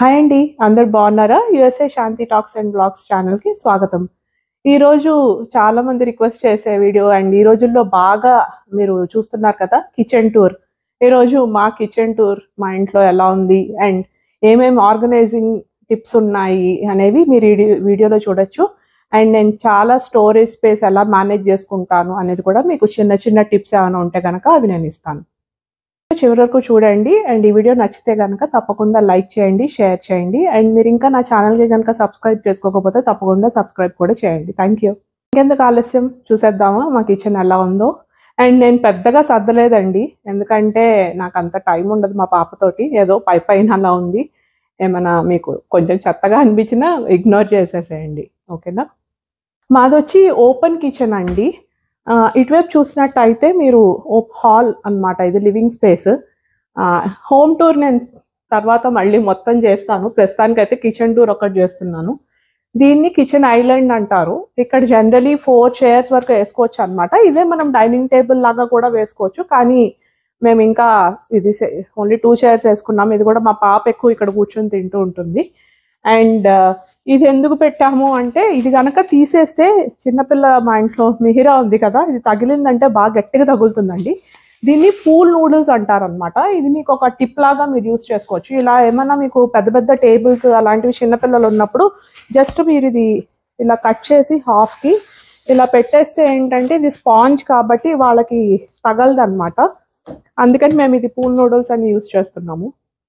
hi అండి అందరు బాగున్నారా USA Shanti talks and blogs channel కి స్వాగతం ఈ రోజు చాలా మంది రిక్వెస్ట్ చేసే వీడియో అండ్ ఈ రోజుల్లో బాగా మీరు చూస్తున్నారు కదా కిచెన్ టూర్ ఈ రోజు మా కిచెన్ టూర్ మా ఇంట్లో ఎలా ఉంది అండ్ ఏమేమి ఆర్గనైజింగ్ టిప్స్ ఉన్నాయి అనేవి మీరు ఈ వీడియోలో చూడొచ్చు అండ్ నేను చాలా స్టోరేజ్ స్పేస్ ఎలా మేనేజ్ చేసుకుంటాను అనేది కూడా మీకు చిన్న చిన్న టిప్స్ ఏమైనా ఉంటే కనుక అవి నేను ఇస్తాను చివరి వరకు చూడండి అండ్ ఈ వీడియో నచ్చితే కనుక తప్పకుండా లైక్ చేయండి షేర్ చేయండి అండ్ మీరు ఇంకా నా ఛానల్కి కనుక సబ్స్క్రైబ్ చేసుకోకపోతే తప్పకుండా సబ్స్క్రైబ్ కూడా చేయండి థ్యాంక్ యూ ఇంకెందుకు ఆలస్యం చూసేద్దామా మా కిచెన్ ఎలా ఉందో అండ్ నేను పెద్దగా సర్దలేదండి ఎందుకంటే నాకు అంత టైం ఉండదు మా పాపతోటి ఏదో పై పైన అలా ఉంది ఏమైనా మీకు కొంచెం చెత్తగా అనిపించినా ఇగ్నోర్ చేసేసేయండి ఓకేనా మాది వచ్చి ఓపెన్ కిచెన్ అండి ఆ, ఇటువైపు చూసినట్టయితే మీరు హాల్ అన్నమాట ఇది లివింగ్ స్పేస్ హోమ్ టూర్ నేను తర్వాత మళ్ళీ మొత్తం చేస్తాను ప్రస్తుతానికైతే కిచెన్ టూర్ ఒకటి చేస్తున్నాను దీన్ని కిచెన్ ఐలాండ్ అంటారు ఇక్కడ జనరలీ ఫోర్ చైర్స్ వరకు వేసుకోవచ్చు అన్నమాట ఇదే మనం డైనింగ్ టేబుల్ లాగా కూడా వేసుకోవచ్చు కానీ మేము ఇంకా ఇది ఓన్లీ టూ చైర్స్ వేసుకున్నాం ఇది కూడా మా పాప ఎక్కువ ఇక్కడ కూర్చొని తింటూ ఉంటుంది అండ్ ఇది ఎందుకు పెట్టాము అంటే ఇది గనక తీసేస్తే చిన్నపిల్ల మా ఇంట్లో మిహిరా ఉంది కదా ఇది తగిలిందంటే బాగా గట్టిగా తగులుతుందండి దీన్ని పూల్ నూడిల్స్ అంటారనమాట ఇది మీకు ఒక టిప్ లాగా మీరు యూస్ చేసుకోవచ్చు ఇలా ఏమన్నా మీకు పెద్ద పెద్ద టేబుల్స్ అలాంటివి చిన్నపిల్లలు ఉన్నప్పుడు జస్ట్ మీరు ఇది ఇలా కట్ చేసి హాఫ్కి ఇలా పెట్టేస్తే ఏంటంటే ఇది స్పాంజ్ కాబట్టి వాళ్ళకి తగలదు అనమాట అందుకని మేము ఇది పూల్ నూడిల్స్ అని యూస్ చేస్తున్నాము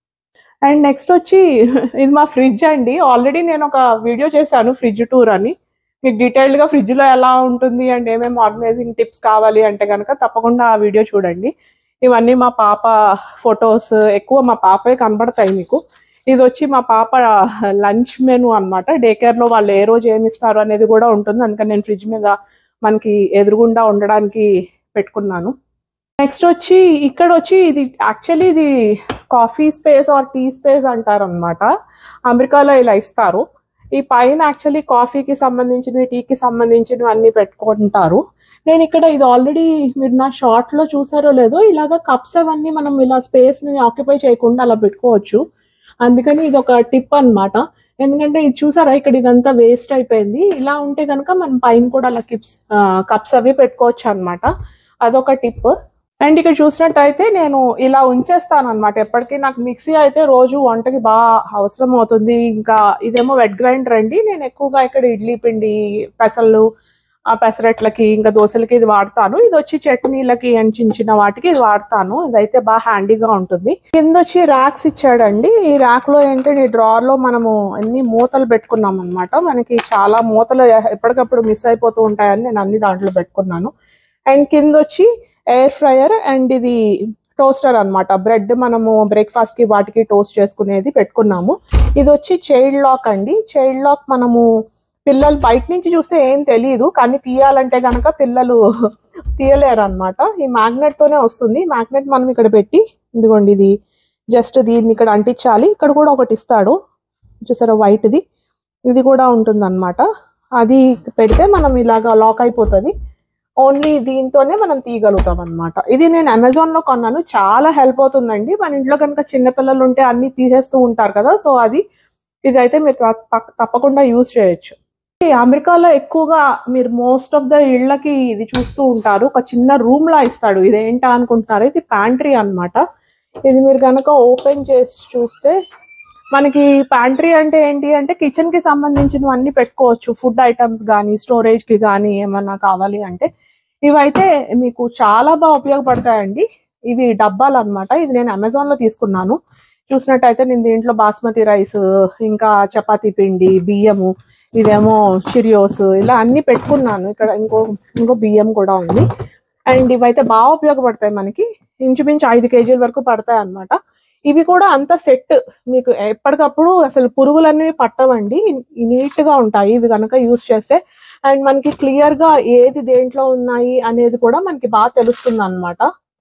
అండ్ నెక్స్ట్ వచ్చి ఇది మా ఫ్రిడ్జ్ అండి ఆల్రెడీ నేను ఒక వీడియో చేశాను ఫ్రిడ్జ్ టూర్ అని మీకు డీటెయిల్డ్ గా ఫ్రిడ్జ్ లో ఎలా ఉంటుంది అండ్ ఏమేమి ఆర్గనైజింగ్ టిప్స్ కావాలి అంటే కనుక తప్పకుండా ఆ వీడియో చూడండి ఇవన్నీ మా పాప ఫొటోస్ ఎక్కువ మా పాపే కనబడతాయి మీకు ఇది వచ్చి మా పాప లంచ్ మెను అనమాట డే కేర్ లో వాళ్ళు ఏ రోజు ఏమి ఇస్తారు అనేది కూడా ఉంటుంది అందుకని నేను ఫ్రిడ్జ్ మీద మనకి ఎదురుగుండా ఉండడానికి పెట్టుకున్నాను నెక్స్ట్ వచ్చి ఇక్కడ వచ్చి ఇది యాక్చువల్లీ ఇది coffee space or tea space అంటారు అనమాట అమెరికాలో ఇలా ఇస్తారు ఈ పైన యాక్చువల్లీ కాఫీకి సంబంధించినవి టీకి సంబంధించినవి అన్ని పెట్టుకుంటారు నేను ఇక్కడ ఇది ఆల్రెడీ మీరు నా షార్ట్ లో చూసారో లేదో ఇలాగ కప్స్ అవన్నీ మనం ఇలా స్పేస్ ని ఆక్యుపై చేయకుండా అలా పెట్టుకోవచ్చు అందుకని ఇది ఒక టిప్ అన్నమాట ఎందుకంటే ఇది చూసారా ఇక్కడ ఇదంతా వేస్ట్ అయిపోయింది ఇలా ఉంటే కనుక మనం పైన కూడా అలా కిప్స్ కప్స్ అవి పెట్టుకోవచ్చు అన్నమాట అదొక టిప్ అండ్ ఇక్కడ చూసినట్టయితే నేను ఇలా ఉంచేస్తాను అనమాట ఎప్పటికీ నాకు మిక్సీ అయితే రోజు వంటకి బాగా అవసరం అవుతుంది ఇంకా ఇదేమో వెట్ గ్రైండర్ అండి నేను ఎక్కువగా ఇక్కడ ఇడ్లీ పిండి పెసలు ఆ పెసరట్లకి ఇంకా దోశలకి ఇది వాడతాను ఇది వచ్చి చట్నీలకి అండ్ చిన్న చిన్న వాటికి ఇది వాడతాను ఇదైతే బాగా హ్యాండీగా ఉంటుంది కింద వచ్చి ర్యాక్స్ ఇచ్చాడండి ఈ ర్యాక్ లో ఏంటంటే ఈ డ్రార్ లో మనము అన్ని మూతలు పెట్టుకున్నాం అనమాట మనకి చాలా మూతలు ఎప్పటికప్పుడు మిస్ అయిపోతూ ఉంటాయని నేను అన్ని దాంట్లో పెట్టుకున్నాను అండ్ కింద వచ్చి ఎయిర్ ఫ్రైయర్ అండ్ ఇది టోస్టర్ అన్నమాట బ్రెడ్ మనము బ్రేక్ఫాస్ట్ కి వాటికి టోస్ట్ చేసుకునేది పెట్టుకున్నాము ఇది వచ్చి చైల్డ్ లాక్ అండి చైల్డ్ లాక్ మనము పిల్లలు బయట నుంచి చూస్తే ఏం తెలియదు కానీ తీయాలంటే గనక పిల్లలు తీయలేరు అనమాట ఈ మ్యాగ్నెట్ తోనే వస్తుంది మ్యాగ్నెట్ మనం ఇక్కడ పెట్టి ఇదిగోండి ఇది జస్ట్ దీన్ని ఇక్కడ అంటించాలి ఇక్కడ కూడా ఒకటి ఇస్తాడు చూసారా వైట్ ది ఇది కూడా ఉంటుంది అనమాట అది పెడితే మనం ఇలాగా లాక్ అయిపోతుంది ఓన్లీ దీంతోనే మనం తీయగలుగుతాం అనమాట ఇది నేను అమెజాన్ లో కొన్నాను చాలా హెల్ప్ అవుతుందండి మన ఇంట్లో కనుక చిన్నపిల్లలు ఉంటే అన్ని తీసేస్తూ ఉంటారు కదా సో అది ఇదైతే మీరు తప్ప- తప్పకుండా యూజ్ చేయొచ్చు ఈ అమెరికాలో ఎక్కువగా మీరు మోస్ట్ ఆఫ్ ద ఇళ్ళకి ఇది చూస్తూ ఉంటారు ఒక చిన్న రూమ్ లా ఇస్తాడు ఇది ఏంటా అనుకుంటున్నారు ఇది ప్యాంట్రీ అన్నమాట ఇది మీరు కనుక ఓపెన్ చేసి చూస్తే మనకి ప్యాంట్రీ అంటే ఏంటి అంటే కిచెన్ కి సంబంధించినవన్నీ పెట్టుకోవచ్చు ఫుడ్ ఐటమ్స్ కానీ స్టోరేజ్ కి కానీ ఏమన్నా కావాలి అంటే ఇవైతే మీకు చాలా బాగా ఉపయోగపడతాయండి ఇవి డబ్బాలు అన్నమాట ఇది నేను అమెజాన్ లో తీసుకున్నాను చూసినట్టయితే నేను దీంట్లో బాస్మతి రైస్ ఇంకా చపాతీ పిండి బియ్యము ఇదేమో చిరియోస్ ఇలా అన్ని పెట్టుకున్నాను ఇక్కడ ఇంకో ఇంకో బియ్యం కూడా ఉంది అండ్ ఇవైతే బాగా ఉపయోగపడతాయి మనకి ఇంచుమించు ఐదు కేజీల వరకు పడతాయి అన్నమాట ఇవి కూడా అంత సెట్ మీకు ఎప్పటికప్పుడు అసలు పురుగులన్నీ పట్టవండి నీట్ గా ఉంటాయి ఇవి కనుక యూస్ చేస్తే అండ్ మనకి క్లియర్ గా ఏది దేంట్లో ఉన్నాయి అనేది కూడా మనకి బాగా తెలుస్తుంది అనమాట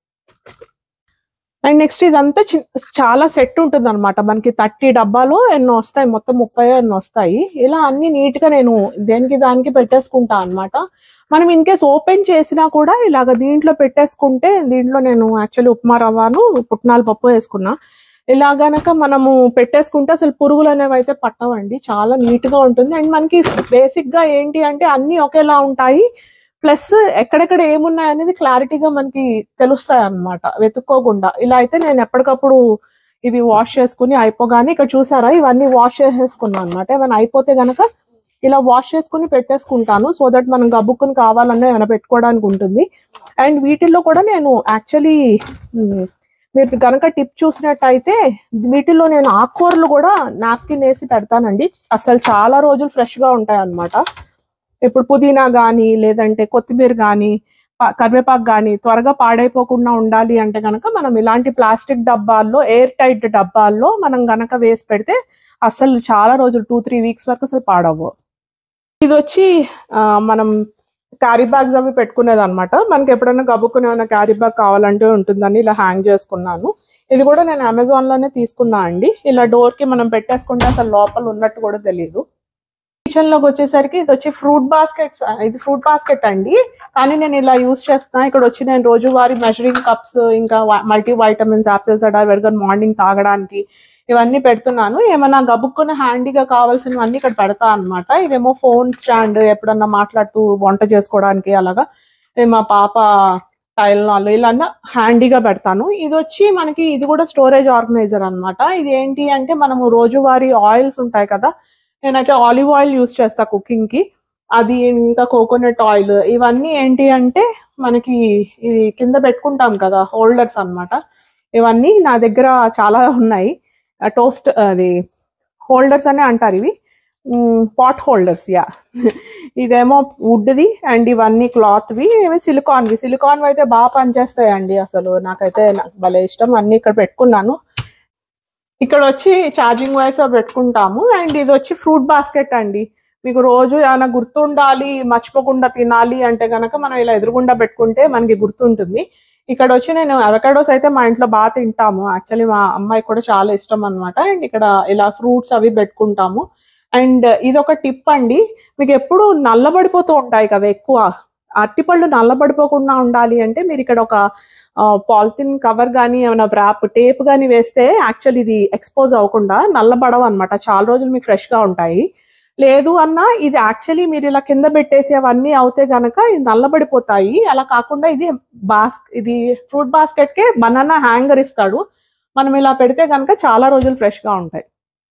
అండ్ నెక్స్ట్ ఇదంతా చి- చాలా సెట్ ఉంటుంది అనమాట మనకి థర్టీ డబ్బాలు ఎన్నో వస్తాయి మొత్తం ముప్పై ఎన్నో వస్తాయి ఇలా అన్ని నీట్ గా నేను దేనికి దానికి పెట్టేసుకుంటా అన్నమాట మనం ఇన్ కేస్ ఓపెన్ చేసినా కూడా ఇలాగ దీంట్లో పెట్టేసుకుంటే దీంట్లో నేను యాక్చువల్లీ ఉప్మా రవ్వను పుట్నాల పప్పు వేసుకున్నా ఇలా గనక మనము పెట్టేసుకుంటే అసలు పురుగులు అనేవి అయితే పట్టవండి చాలా నీట్ గా ఉంటుంది అండ్ మనకి బేసిక్ గా ఏంటి అంటే అన్ని ఒకేలా ఉంటాయి ప్లస్ ఎక్కడెక్కడ ఏమున్నాయి అనేది క్లారిటీగా మనకి తెలుస్తాయి అన్నమాట వెతుక్కోకుండా ఇలా అయితే నేను ఎప్పటికప్పుడు ఇవి వాష్ చేసుకుని అయిపోగానే ఇక్కడ చూసారా ఇవన్నీ వాష్ చేసేసుకున్నాను అనమాట ఏమైనా అయిపోతే గనక ఇలా వాష్ చేసుకుని పెట్టేసుకుంటాను సో దట్ మనం గబుక్కుని కావాలన్నా ఏమైనా పెట్టుకోవడానికి ఉంటుంది అండ్ వీటిల్లో కూడా నేను యాక్చువల్లీ మీరు కనుక టిప్ చూసినట్టయితే వీటిల్లో నేను ఆకుకూరలు కూడా నాప్కిన్ వేసి పెడతానండి అసలు చాలా రోజులు ఫ్రెష్ గా ఉంటాయి అన్నమాట ఇప్పుడు పుదీనా కానీ లేదంటే కొత్తిమీర కానీ కరివేపాకు కానీ త్వరగా పాడైపోకుండా ఉండాలి అంటే కనుక మనం ఇలాంటి ప్లాస్టిక్ డబ్బాల్లో ఎయిర్ టైట్ డబ్బాల్లో మనం గనక వేసి పెడితే అసలు చాలా రోజులు టూ త్రీ వీక్స్ వరకు అసలు పాడవు ఇది వచ్చి ఆ, మనం క్యారీ బ్యాగ్స్ అవి పెట్టుకునేది అనమాట మనకి ఎప్పుడైనా గబుక్కునే ఏమైనా క్యారీ బ్యాగ్ కావాలంటే ఉంటుందని ఇలా హ్యాంగ్ చేసుకున్నాను ఇది కూడా నేను అమెజాన్ లోనే తీసుకున్నా అండి ఇలా డోర్ కి మనం పెట్టేసుకుంటే అసలు లోపల ఉన్నట్టు కూడా తెలియదు కిచెన్ లోకి వచ్చేసరికి ఇది వచ్చి ఫ్రూట్ బాస్కెట్స్ ఇది ఫ్రూట్ బాస్కెట్ అండి కానీ నేను ఇలా యూస్ చేస్తున్నా ఇక్కడ వచ్చి నేను రోజువారీ మెజరింగ్ కప్స్ ఇంకా మల్టీ వైటమిన్స్ యాపిల్స్ అడా వెరగన్ మార్నింగ్ తాగడానికి ఇవన్నీ పెడుతున్నాను ఏమైనా గబుక్కుని హ్యాండీగా కావాల్సినవన్నీ ఇక్కడ పెడతా అన్నమాట ఇదేమో ఫోన్ స్టాండ్ ఎప్పుడన్నా మాట్లాడుతూ వంట చేసుకోవడానికి అలాగా ఇది మా పాప టైల్నాలు ఇలా హ్యాండీగా పెడతాను ఇది వచ్చి మనకి ఇది కూడా స్టోరేజ్ ఆర్గనైజర్ అన్నమాట ఇది ఏంటి అంటే మనము రోజువారీ ఆయిల్స్ ఉంటాయి కదా నేనైతే ఆలివ్ ఆయిల్ యూస్ చేస్తా కుకింగ్ కి అది ఇంకా కోకోనట్ ఆయిల్ ఇవన్నీ ఏంటి అంటే మనకి ఇది కింద పెట్టుకుంటాం కదా హోల్డర్స్ అన్నమాట ఇవన్నీ నా దగ్గర చాలా ఉన్నాయి టోస్ట్ అది హోల్డర్స్ అనే అంటారు ఇవి పాట్ హోల్డర్స్ యా ఇదేమో వుడ్ది అండ్ ఇవన్నీ క్లాత్వి ఇవి సిలికాన్వి సిలికాన్ అయితే బాగా పనిచేస్తాయండి అసలు నాకైతే నాకు భలే ఇష్టం అన్ని ఇక్కడ పెట్టుకున్నాను ఇక్కడ వచ్చి ఛార్జింగ్ వైర్స్ అవి పెట్టుకుంటాము అండ్ ఇది వచ్చి ఫ్రూట్ బాస్కెట్ అండి మీకు రోజు ఏమైనా గుర్తుండాలి మర్చిపోకుండా తినాలి అంటే గనక మనం ఇలా ఎదురుగుండా పెట్టుకుంటే మనకి గుర్తుంటుంది ఇక్కడ వచ్చి నేను అవకాడోస్ అయితే మా ఇంట్లో బాగా తింటాము యాక్చువల్లీ మా అమ్మాయి కూడా చాలా ఇష్టం అన్నమాట అండ్ ఇక్కడ ఇలా ఫ్రూట్స్ అవి పెట్టుకుంటాము అండ్ ఇది ఒక టిప్ అండి మీకు ఎప్పుడు నల్లబడిపోతూ ఉంటాయి కదా ఎక్కువ అరటిపళ్ళు నల్లబడిపోకుండా ఉండాలి అంటే మీరు ఇక్కడ ఒక పాలిథిన్ కవర్ కానీ ఏమైనా ర్యాప్ టేప్ కానీ వేస్తే యాక్చువల్ ఇది ఎక్స్పోజ్ అవ్వకుండా నల్లబడవు అనమాట చాలా రోజులు మీకు ఫ్రెష్ గా ఉంటాయి లేదు అన్నా ఇది యాక్చువల్లీ మీరు ఇలా కింద పెట్టేసి అవన్నీ అవుతే గనక ఇది నల్లబడిపోతాయి అలా కాకుండా ఇది బాస్ ఇది ఫ్రూట్ బాస్కెట్ కే బనానా హ్యాంగర్ ఇస్తాడు మనం ఇలా పెడితే గనక చాలా రోజులు ఫ్రెష్ గా ఉంటాయి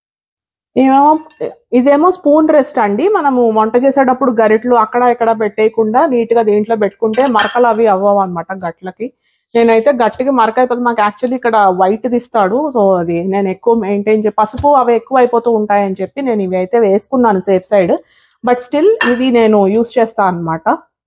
ఏమేమో ఇదేమో స్పూన్ రెస్ట్ అండి మనము వంట చేసేటప్పుడు గరిట్లు అక్కడ ఇక్కడ పెట్టేయకుండా నీట్ గా దీంట్లో పెట్టుకుంటే మరకలు అవి అవ్వవు అనమాట గట్లకి నేనైతే గట్టిగా మరక అయిపోతుంది మాకు యాక్చువల్లీ ఇక్కడ వైట్ ఇస్తాడు సో అది నేను ఎక్కువ మెయింటైన్ చే పసుపు అవి ఎక్కువ అయిపోతూ ఉంటాయని చెప్పి నేను ఇవి అయితే వేసుకున్నాను సేఫ్ సైడ్ బట్ స్టిల్ ఇది నేను యూస్ చేస్తాను అనమాట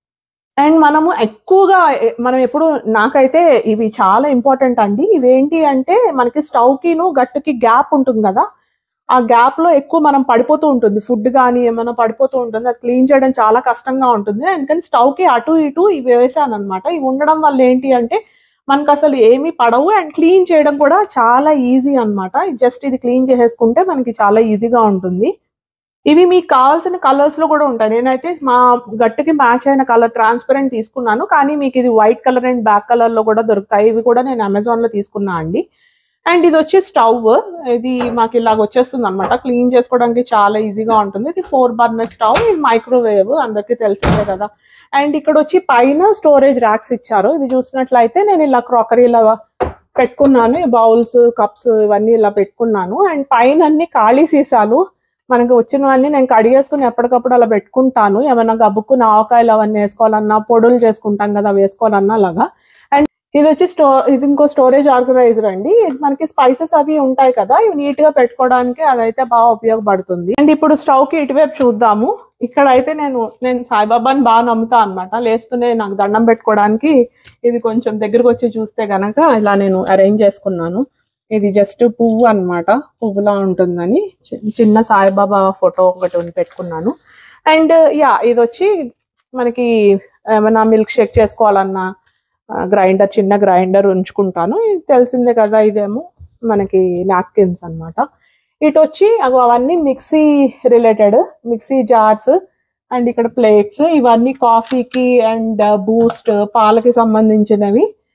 అండ్ మనము ఎక్కువగా ఎ- మనం ఎప్పుడు నాకైతే ఇవి చాలా ఇంపార్టెంట్ అండి ఇవేంటి అంటే మనకి స్టవ్ కిను గట్టుకి గ్యాప్ ఉంటుంది కదా ఆ గ్యాప్ లో ఎక్కువ మనం పడిపోతూ ఉంటుంది ఫుడ్ కానీ ఏమైనా పడిపోతూ ఉంటుంది అది క్లీన్ చేయడం చాలా కష్టంగా ఉంటుంది అందుకని స్టవ్ కి అటు ఇటు ఇవి వేసాను అనమాట ఇవి ఉండడం వల్ల ఏంటి అంటే మనకు అసలు ఏమీ పడవు అండ్ క్లీన్ చేయడం కూడా చాలా ఈజీ అన్నమాట జస్ట్ ఇది క్లీన్ చేసేసుకుంటే మనకి చాలా ఈజీగా ఉంటుంది ఇవి మీకు కావాల్సిన కలర్స్ లో కూడా ఉంటాయి నేనైతే మా గట్టుకి మ్యాచ్ అయిన కలర్ ట్రాన్స్పరెంట్ తీసుకున్నాను కానీ మీకు ఇది white colour and black colour లో కూడా దొరుకుతాయి ఇవి కూడా నేను అమెజాన్ లో తీసుకున్నా అండి అండ్ ఇది వచ్చి స్టవ్ ఇది మాకు ఇలాగ వచ్చేస్తుంది అనమాట క్లీన్ చేసుకోవడానికి చాలా ఈజీగా ఉంటుంది ఇది ఫోర్ బర్నర్ స్టవ్ ఇది మైక్రోవేవ్ అందరికీ తెలిసిందే కదా అండ్ ఇక్కడ వచ్చి పైన స్టోరేజ్ ర్యాక్స్ ఇచ్చారు ఇది చూసినట్లయితే నేను ఇలా క్రాకరీ ఇలా పెట్టుకున్నాను బౌల్స్ కప్స్ ఇవన్నీ ఇలా పెట్టుకున్నాను అండ్ పైన అన్ని ఖాళీ సీసాలు మనకి వచ్చినవన్నీ నేను కడిగేసుకుని ఎప్పటికప్పుడు అలా పెట్టుకుంటాను ఏమైనా గబుక్కుని ఆవకాయలు అవన్నీ వేసుకోవాలన్నా పొడులు చేసుకుంటాం కదా వేసుకోవాలన్నా అలాగా అండ్ ఇది వచ్చి స్టో ఇది ఇంకో స్టోరేజ్ ఆర్గనైజర్ అండి ఇది మనకి స్పైసెస్ అవి ఉంటాయి కదా ఇవి నీట్ గా పెట్టుకోవడానికి అదైతే బాగా ఉపయోగపడుతుంది అండ్ ఇప్పుడు స్టవ్ కి ఇటువైపు చూద్దాము ఇక్కడ అయితే నేను నేను సాయిబాబాని బాగా నమ్ముతా అనమాట లేస్తూనే నాకు దండం పెట్టుకోవడానికి ఇది కొంచెం దగ్గరకు వచ్చి చూస్తే గనక ఇలా నేను అరేంజ్ చేసుకున్నాను ఇది జస్ట్ పువ్వు అన్నమాట పువ్వులా ఉంటుందని చి- చిన్న సాయిబాబా ఫోటో ఒకటి ఉంది పెట్టుకున్నాను అండ్ యా ఇది వచ్చి మనకి ఏమైనా మిల్క్ షేక్ చేసుకోవాలన్నా గ్రైండర్ చిన్న గ్రైండర్ ఉంచుకుంటాను ఇది తెలిసిందే కదా ఇదేమో మనకి నాప్కిన్స్ అన్నమాట ఇటు వచ్చి అగో అవన్నీ mixie related mixie jars and ఇక్కడ ప్లేట్స్ ఇవన్నీ కాఫీకి అండ్ బూస్ట్ పాలకి సంబంధించినవి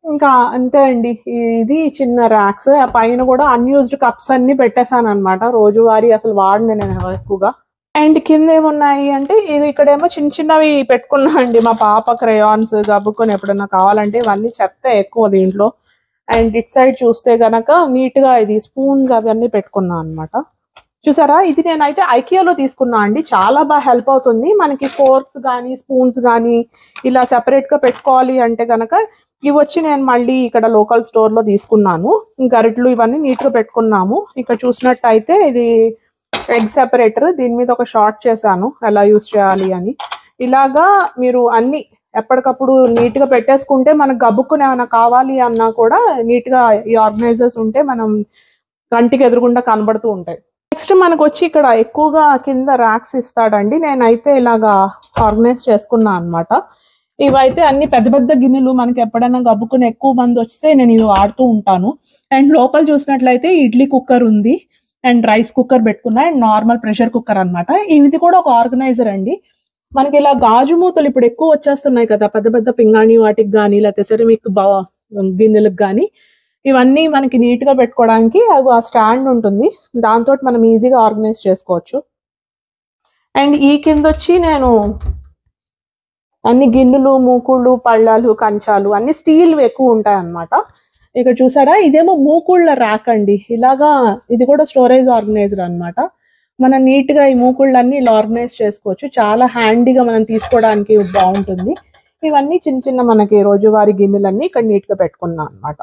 ఇంకా అంతే అండి ఇది చిన్న ర్యాక్స్ ఆ పైన కూడా అన్యూజ్డ్ కప్స్ అన్ని పెట్టేశాను అనమాట రోజువారీ అసలు వాడిన నేను ఎక్కువగా అండ్ కింద ఏమున్నాయి అంటే ఇది ఇక్కడేమో చిన్న చిన్నవి పెట్టుకున్నా అండి మా పాప క్రేయాన్స్ గబ్బుకొని ఎప్పుడన్నా కావాలంటే ఇవన్నీ చెత్త ఎక్కువ దీంట్లో అండ్ ఇట్ సైడ్ చూస్తే గనక నీట్ గా ఇది స్పూన్స్ అవన్నీ పెట్టుకున్నా అన్నమాట చూసారా ఇది నేనైతే ఐకియాలో తీసుకున్నా అండి చాలా బాగా హెల్ప్ అవుతుంది మనకి ఫోర్క్స్ కానీ స్పూన్స్ కానీ ఇలా సెపరేట్ గా పెట్టుకోవాలి అంటే గనక ఇవి వచ్చి నేను మళ్ళీ ఇక్కడ లోకల్ స్టోర్ లో తీసుకున్నాను గరిట్లు ఇవన్నీ నీట్ గా పెట్టుకున్నాము ఇక్కడ చూసినట్టయితే ఇది ఎగ్ సెపరేటర్ దీని మీద ఒక షార్ట్ చేశాను ఎలా యూస్ చేయాలి అని ఇలాగా మీరు అన్ని ఎప్పటికప్పుడు నీట్ గా పెట్టేసుకుంటే మనకు గబ్బుక్కుని ఏమైనా కావాలి అన్నా కూడా నీట్ గా ఈ ఆర్గనైజర్స్ ఉంటే మనం కంటికి ఎదురుగుండా కనబడుతూ ఉంటాయి నెక్స్ట్ మనకు వచ్చి ఇక్కడ ఎక్కువగా కింద ర్యాక్స్ ఇస్తాడండి నేనైతే ఇలాగా ఆర్గనైజ్ చేసుకున్నా అన్నమాట ఇవైతే అన్ని పెద్ద పెద్ద గిన్నెలు మనకి ఎప్పుడైనా గబ్బుకుని ఎక్కువ మంది వస్తే నేను ఇవి వాడుతూ ఉంటాను అండ్ లోపల చూసినట్లయితే ఇడ్లీ కుక్కర్ ఉంది అండ్ రైస్ కుక్కర్ పెట్టుకున్నా అండ్ నార్మల్ ప్రెషర్ కుక్కర్ అన్నమాట ఇది కూడా ఒక ఆర్గనైజర్ అండి మనకి ఇలా గాజు మూతలు ఇప్పుడు ఎక్కువ వచ్చేస్తున్నాయి కదా పెద్ద పెద్ద పింగాణి వాటికి కానీ లేకపోతే సెరమిక్ బా గిన్నెలకు కానీ ఇవన్నీ మనకి నీట్ గా పెట్టుకోవడానికి అది ఆ స్టాండ్ ఉంటుంది దాంతో మనం ఈజీగా ఆర్గనైజ్ చేసుకోవచ్చు అండ్ ఈ కింద వచ్చి నేను అన్ని గిన్నెలు మూకుళ్ళు పళ్ళాలు కంచాలు అన్ని స్టీల్ ఎక్కువ ఉంటాయి అన్నమాట ఇక్కడ చూసారా ఇదేమో మూకుళ్ళ ర్యాక్ అండి ఇలాగా ఇది కూడా స్టోరేజ్ ఆర్గనైజర్ అన్నమాట మనం నీట్ గా ఈ మూకుళ్ళన్నీ ఇలా ఆర్గనైజ్ చేసుకోవచ్చు చాలా హ్యాండీగా మనం తీసుకోవడానికి బాగుంటుంది ఇవన్నీ చిన్న చిన్న మనకి రోజువారీ గిన్నెలన్నీ ఇక్కడ నీట్ గా పెట్టుకున్నాం అన్నమాట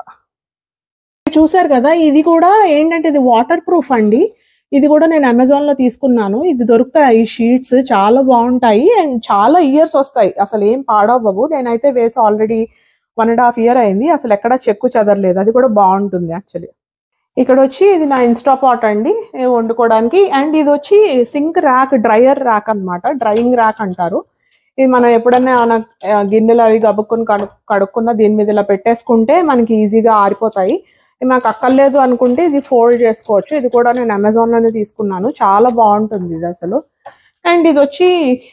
చూసారు కదా ఇది కూడా ఏంటంటే ఇది వాటర్ ప్రూఫ్ అండి ఇది కూడా నేను అమెజాన్ లో తీసుకున్నాను ఇది దొరుకుతాయి ఈ షీట్స్ చాలా బాగుంటాయి అండ్ చాలా ఇయర్స్ వస్తాయి అసలు ఏం పాడవ్వవు నేనైతే వేసి already one and half year అయింది అసలు ఎక్కడ చెక్కు చెదరలేదు అది కూడా బాగుంటుంది యాక్చువల్లీ ఇక్కడ వచ్చి ఇది నా ఇన్స్టా పాట్ అండి ఇది వండుకోవడానికి అండ్ ఇది వచ్చి సింక్ ర్యాక్ డ్రయర్ ర్యాక్ అన్నమాట డ్రైయింగ్ ర్యాక్ అంటారు ఇది మనం ఎప్పుడైనా ఏమైనా, ఆ, గిన్నెలు అవి గబుక్కుని కడు కడుక్కున్న దీని మీద ఇలా పెట్టేసుకుంటే మనకి ఈజీగా ఆరిపోతాయి ఇది నాకు అక్కర్లేదు అనుకుంటే ఇది ఫోల్డ్ చేసుకోవచ్చు ఇది కూడా నేను అమెజాన్ లోనే తీసుకున్నాను చాలా బాగుంటుంది ఇది అసలు అండ్ ఇది వచ్చి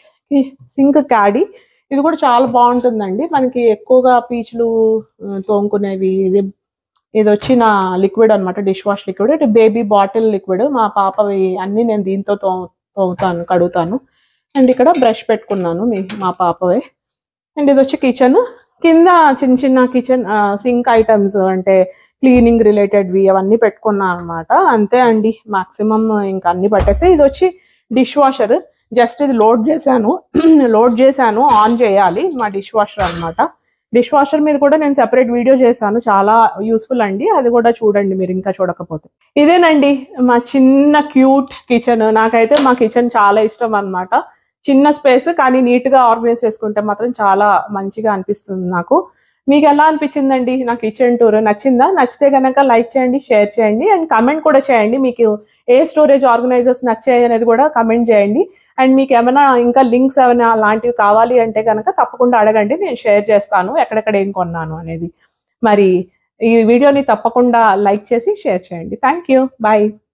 సింక్ క్యాడీ ఇది కూడా చాలా బాగుంటుందండి మనకి ఎక్కువగా పీచులు ఆ, తోముకునేవి ఇది ఇది వచ్చి నా లిక్విడ్ అన్నమాట డిష్ వాష్ లిక్విడ్ ఇది బేబీ బాటిల్ లిక్విడ్ మా పాపవి అన్ని నేను దీంతో తో తోముతాను కడుగుతాను అండ్ ఇక్కడ బ్రష్ పెట్టుకున్నాను మీ మా పాపవే అండ్ ఇది వచ్చి కిచెన్ కింద చిన్న చిన్న కిచెన్ సింక్ ఐటమ్స్ అంటే క్లీనింగ్ రిలేటెడ్వి అవన్నీ పెట్టుకున్నా అనమాట అంతే అండి మాక్సిమం ఇంకా అన్ని పట్టేసి ఇది వచ్చి డిష్ వాషర్ జస్ట్ ఇది లోడ్ చేశాను లోడ్ చేశాను ఆన్ చేయాలి మా డిష్ వాషర్ అన్నమాట డిష్ వాషర్ మీద కూడా నేను సెపరేట్ వీడియో చేశాను చాలా యూస్ఫుల్ అండి అది కూడా చూడండి మీరు ఇంకా చూడకపోతే ఇదేనండి మా చిన్న క్యూట్ కిచెన్ నాకైతే మా కిచెన్ చాలా ఇష్టం అన్నమాట చిన్న స్పేస్ కానీ నీట్ గా ఆర్గనైజ్ చేసుకుంటే మాత్రం చాలా మంచిగా అనిపిస్తుంది నాకు మీకు ఎలా అనిపించిందండి నా కిచెన్ టూర్ నచ్చిందా నచ్చితే కనుక లైక్ చేయండి షేర్ చేయండి అండ్ కమెంట్ కూడా చేయండి మీకు ఏ స్టోరేజ్ ఆర్గనైజర్స్ నచ్చాయి అనేది కూడా కమెంట్ చేయండి అండ్ మీకు ఏమైనా ఇంకా లింక్స్ ఏమైనా అలాంటివి కావాలి అంటే కనుక తప్పకుండా అడగండి నేను షేర్ చేస్తాను ఎక్కడెక్కడ ఏం కొన్నాను అనేది మరి ఈ వీడియోని తప్పకుండా లైక్ చేసి షేర్ చేయండి థ్యాంక్ యూ బాయ్